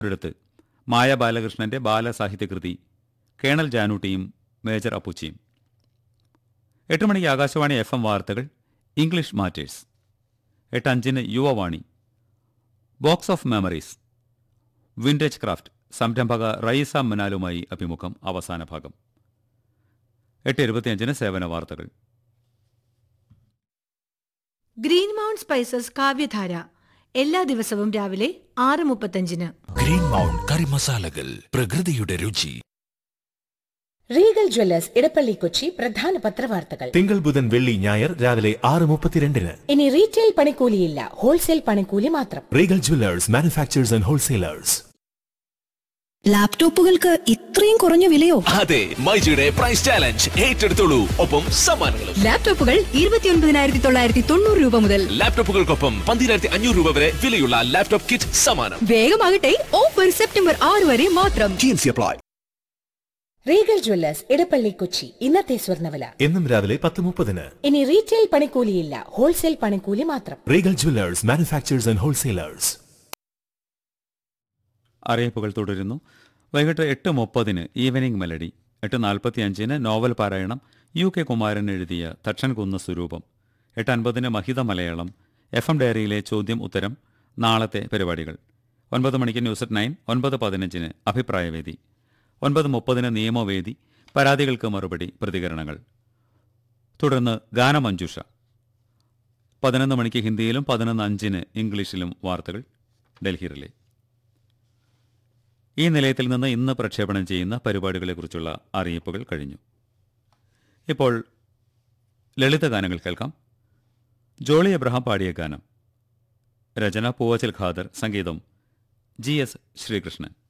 ഒരിടത്ത് മായ ബാലകൃഷ്ണന്റെ ബാലസാഹിത്യകൃതി colonel ജാനൂട്ടിയും major അപ്പുച്ചിയും എട്ട് മണിക്ക് ആകാശവാണി എഫ് എം വാർത്തകൾ ഇംഗ്ലീഷ് മാറ്റേഴ്സ് എട്ട് അഞ്ചിന് Yuvavani box of memories vintage craft സംരംഭക റയീസ മനാലുമായി അഭിമുഖം അവസാന ഭാഗം എട്ട് ഇരുപത്തിയഞ്ചിന് സേവന വാർത്തകൾ ഗ്രീൻ മൗണ്ട് സ്പൈസസ് കാവ്യധാര എല്ലാ ദിവസവും രാവിലെ ആറ് മുപ്പത്തഞ്ചിന് ഗ്രീൻ മൗണ്ട് കറി മസാലകൾ പ്രകൃതിയുടെ രുചി റീഗൽ ജ്വല്ലേഴ്സ് ഇടപ്പള്ളി കൊച്ചി പ്രധാന പത്രവാർത്തകൾ തിങ്കൾ ബുധൻ വെള്ളി ഞായർ രാവിലെ ആറ് മുപ്പത്തിരണ്ടിന് ഇനി റീറ്റെയിൽ പണിക്കൂലിയില്ല ഹോൾസെയിൽ പണിക്കൂലി മാത്രം Regal jewellers manufacturers and wholesalers ലാപ്ടോപ്പുകൾക്ക് ഇത്രയും കുറഞ്ഞ വിലയോ അതെ മൈജിയുടെ പ്രൈസ് ചാലഞ്ച് ഏറ്റെടുത്തോളൂ ഒപ്പം സമ്മാനങ്ങളും ലാപ്ടോപ്പുകൾ ഇരുപത്തിയൊൻപതിനായിരത്തി തൊള്ളായിരത്തി തൊണ്ണൂറ് രൂപ മുതൽ ലാപ്ടോപ്പുകൾക്കൊപ്പം പന്തിരായിരത്തി അഞ്ഞൂറ് രൂപ വരെ വിലയുള്ള ലാപ്ടോപ്പ് കിറ്റ് സമ്മാനം വേഗമാകട്ടെ ഓഫർ സെപ്റ്റംബർ ആറ് വരെ മാത്രം apply Regal jewellers Edappally Kochi ഇന്നത്തെ സ്വർണ്ണവില എന്നും രാവിലെ പത്ത് മുപ്പതിന് ഇനി റീറ്റെയിൽ പണിക്കൂലിയില്ല ഹോൾസെയിൽ പണിക്കൂലി മാത്രം Regal jewellers manufacturers and wholesalers അറിയിപ്പുകൾ തുടരുന്നു വൈകിട്ട് എട്ട് മുപ്പതിന് ഈവനിംഗ് മെലഡി എട്ട് നാൽപ്പത്തിയഞ്ചിന് നോവൽ പാരായണം യു കെ കുമാരൻ എഴുതിയ തക്ഷൻ കുന്ന സ്വരൂപം എട്ട് അൻപതിന് മഹിത മലയാളം എഫ് എം ഡയറിയിലെ ചോദ്യം ഉത്തരം നാളത്തെ പരിപാടികൾ ഒൻപത് മണിക്ക് ന്യൂസ് അറ്റ് നയൻ ഒൻപത് പതിനഞ്ചിന് അഭിപ്രായവേദി ഒൻപത് മുപ്പതിന് നിയമവേദി പരാതികൾക്ക് മറുപടി പ്രതികരണങ്ങൾ തുടർന്ന് ഗാനമഞ്ജുഷ പതിനൊന്ന് മണിക്ക് ഹിന്ദിയിലും പതിനൊന്ന് അഞ്ചിന് ഇംഗ്ലീഷിലും വാർത്തകൾ ഡൽഹിയിലെ ഈ നിലയത്തിൽ നിന്ന് ഇന്ന് പ്രക്ഷേപണം ചെയ്യുന്ന പരിപാടികളെക്കുറിച്ചുള്ള അറിയിപ്പുകൾ കഴിഞ്ഞു ഇപ്പോൾ ലളിതഗാനങ്ങൾ കേൾക്കാം ജോളി എബ്രഹാം പാടിയ ഗാനം രചന പൂവച്ചൽ ഖാദർ സംഗീതം ജി എസ് ശ്രീകൃഷ്ണൻ